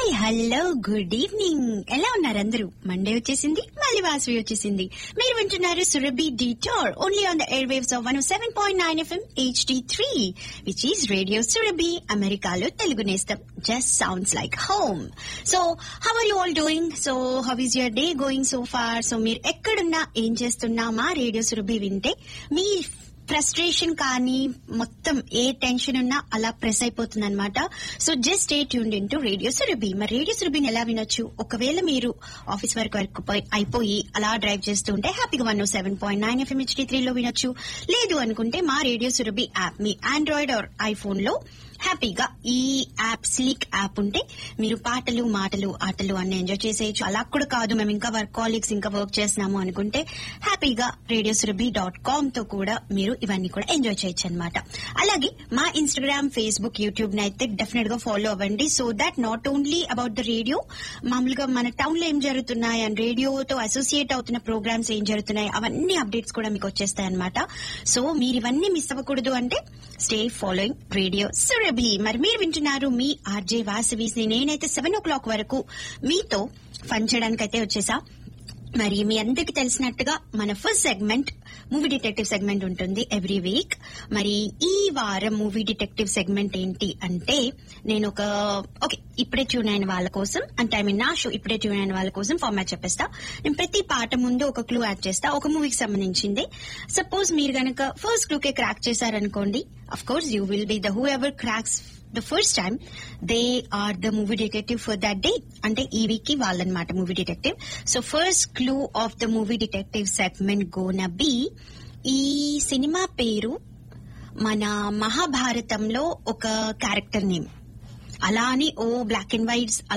hi hello good evening ఎలా ఉన్నారు అందరూ మండే వచ్చేసింది మళ్ళీ వాసవి వచ్చేసింది మీరు వింటున్నారు సురభి డిటోర్ only on the air waves of one seven point nine FM HD three which is radio Surabhi అమెరికాలో తెలుగు నేస్తం just sounds like home so how are you all doing so how is your day going so far so మీరు ఎక్కడున్నా ఏం చేస్తున్నా మా radio Surabhi వింటే మీ frustration కానీ మొత్తం ఏ టెన్షన్ ఉన్నా అలా ప్రెస్ అయిపోతుంది అనమాట so just stay tune in to radio Surabhi మరి రేడియో సురభిని ఎలా వినొచ్చు ఒకవేళ మీరు ఆఫీస్ వర్క్ వరకు పోయి- అయిపోయి అలా డ్రైవ్ చేస్తూ ఉంటే హ్యాపీగా one seven point nine FM HD త్రీలో వినొచ్చు లేదు అనుకుంటే మా రేడియో సురభి యాప్ మీ ఆండ్రాయిడ్ ఆర్ ఐఫోన్ లో హ్యాపీగా ఈ యాప్ స్లీక్ యాప్ ఉంటే మీరు పాటలు మాటలు ఆటలు అన్ని ఎంజాయ్ చేసేయచ్చు అలా కూడా కాదు మేము ఇంకా వర్క్ కాలీగ్స్ ఇంకా వర్క్ చేస్తున్నాము అనుకుంటే హ్యాపీగా రేడియో సురభి డాట్ కామ్ తో కూడా మీరు ఇవన్నీ కూడా ఎంజాయ్ చేయొచ్చు అనమాట అలాగే మా ఇన్స్టాగ్రామ్ ఫేస్బుక్ యూట్యూబ్ ని అయితే డెఫినెట్ గా ఫాలో అవ్వండి so that not only about the radio మామూలుగా మన టౌన్ లో ఏం జరుగుతున్నాయి అండ్ రేడియోతో అసోసియేట్ అవుతున్న ప్రోగ్రామ్స్ ఏం జరుగుతున్నాయి అవన్నీ అప్డేట్స్ కూడా మీకు వచ్చేస్తాయి అనమాట సో మీరు ఇవన్నీ మిస్ అవ్వకూడదు అంటే స్టే ఫాలోయింగ్ రేడియో సురభి మరి మీరు వింటున్నారు మీ ఆర్జే వాసవీస్ నేనైతే సెవెన్ ఓ క్లాక్ వరకు మీతో ఫన్ చేయడానికి అయితే వచ్చేసా మరి మీ అందరికి తెలిసినట్టుగా మన first segment movie detective segment ఉంటుంది ఎవ్రీ వీక్ మరి ఈ వారం మూవీ డిటెక్టివ్ సెగ్మెంట్ ఏంటి అంటే నేను ఒక ఓకే ఇప్పుడే ట్యూన్ అయిన వాళ్ళ కోసం అంటే ఐ మీన్ నా షో ఇప్పుడే ట్యూన్ అయిన వాళ్ళ కోసం ఫార్మాట్ చెప్పేస్తా నేను ప్రతి పాట ముందు ఒక క్లూ యాడ్ చేస్తా ఒక మూవీకి సంబంధించింది సపోజ్ మీరు గనక ఫస్ట్ క్లూకే క్రాక్ చేశారనుకోండి of course you will be the whoever cracks the first time they are the movie detective for that day అంటే ఈ వీక్ కి వాళ్ళనమాట movie detective so first clue of the movie detective segment gonna be ఈ సినిమా పేరు మన మహాభారతంలో ఒక క్యారెక్టర్ నేమ్ అలా అని ఓ బ్లాక్ అండ్ వైట్స్